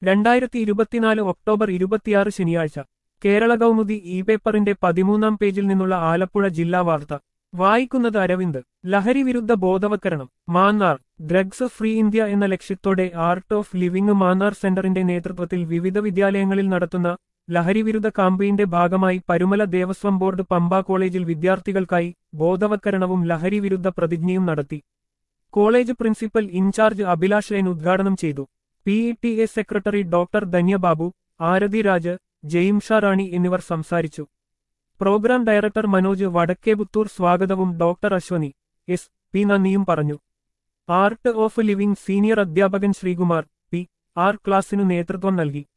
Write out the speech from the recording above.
രണ്ടായിരത്തി ഇരുപത്തിനാല് ഒക്ടോബർ ഇരുപത്തിയാറ് ശനിയാഴ്ച കേരള കൗമുദി ഇ പേപ്പറിന്റെ പതിമൂന്നാം പേജിൽ നിന്നുള്ള ആലപ്പുഴ ജില്ലാ വാർത്ത വായിക്കുന്നത് അരവിന്ദ് ലഹരി വിരുദ്ധ ബോധവൽക്കരണം മാന്നാർ ഡ്രഗ്സ് ഫ്രീ ഇന്ത്യ എന്ന ലക്ഷ്യത്തോടെ ആർട്ട് ഓഫ് ലിവിംഗ് മാന്നാർ സെന്ററിന്റെ നേതൃത്വത്തിൽ വിവിധ വിദ്യാലയങ്ങളിൽ നടത്തുന്ന ലഹരി വിരുദ്ധ കാമ്പയിന്റെ ഭാഗമായി പരുമല ദേവസ്വം ബോർഡ് പമ്പ കോളേജിൽ വിദ്യാർത്ഥികൾക്കായി ബോധവൽക്കരണവും ലഹരി വിരുദ്ധ പ്രതിജ്ഞയും നടത്തി കോളേജ് പ്രിൻസിപ്പൽ ഇൻചാർജ് അഭിലാഷ് ലൈൻ ഉദ്ഘാടനം ചെയ്തു P E T A secretary doctor Dhanyababu Arathi Raj Jaimsha Rani എന്നിവർ സംസാരിച്ചു പ്രോഗ്രാം ഡയറക്ടർ മനോജ് വടക്കേപുത്തൂർ സ്വാഗതവും ഡോക്ടർ അശ്വനി എസ് പി നന്ദിയും പറഞ്ഞു ആർട്ട് ഓഫ് ലിവിംഗ് സീനിയർ അധ്യാപകൻ ശ്രീകുമാർ പി ആർ ക്ലാസിനു നേതൃത്വം നൽകി